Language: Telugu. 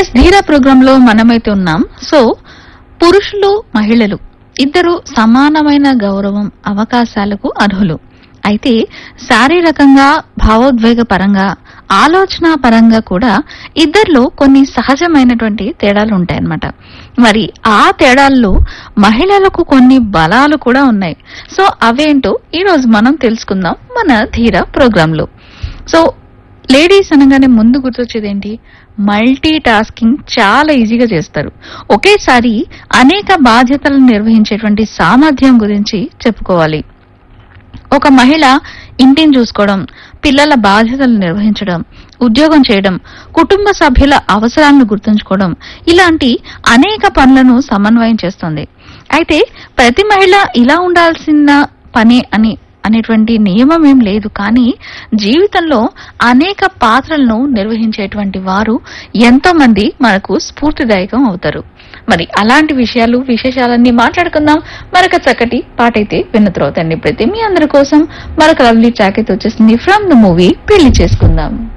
ఎస్ ధీరా ప్రోగ్రామ్ లో మనమైతే ఉన్నాం సో పురుషులు మహిళలు ఇద్దరు సమానమైన గౌరవం అవకాశాలకు అర్హులు అయితే శారీరకంగా భావోద్వేగ పరంగా ఆలోచన పరంగా కూడా ఇద్దరిలో కొన్ని సహజమైనటువంటి తేడాలు ఉంటాయన్నమాట మరి ఆ తేడాల్లో మహిళలకు కొన్ని బలాలు కూడా ఉన్నాయి సో అవేంటో ఈ రోజు మనం తెలుసుకుందాం మన ధీర ప్రోగ్రామ్ లో సో లేడీస్ అనగానే ముందు గుర్తొచ్చేది ఏంటి మల్టీ టాస్కింగ్ చాలా ఈజీగా చేస్తారు ఒకేసారి అనేక బాధ్యతలను నిర్వహించేటువంటి సామర్థ్యం గురించి చెప్పుకోవాలి ఒక మహిళ ఇంటిని చూసుకోవడం పిల్లల బాధ్యతలు నిర్వహించడం ఉద్యోగం చేయడం కుటుంబ సభ్యుల అవసరాలను గుర్తుంచుకోవడం ఇలాంటి అనేక పనులను సమన్వయం చేస్తుంది అయితే ప్రతి మహిళ ఇలా ఉండాల్సిన పని అని అనేటువంటి నియమం ఏం లేదు కానీ జీవితంలో అనేక పాత్రలను నిర్వహించేటువంటి వారు ఎంతో మంది మనకు స్ఫూర్తిదాయకం అవుతారు మరి అలాంటి విషయాలు విశేషాలన్నీ మాట్లాడుకుందాం మరొక చక్కటి పాట అయితే విన్న తర్వాత ప్రతి మీ అందరి కోసం మరొక లవ్లీ ట్రాక్ అయితే వచ్చేసింది ఫ్రమ్ ద మూవీ పెళ్లి చేసుకుందాం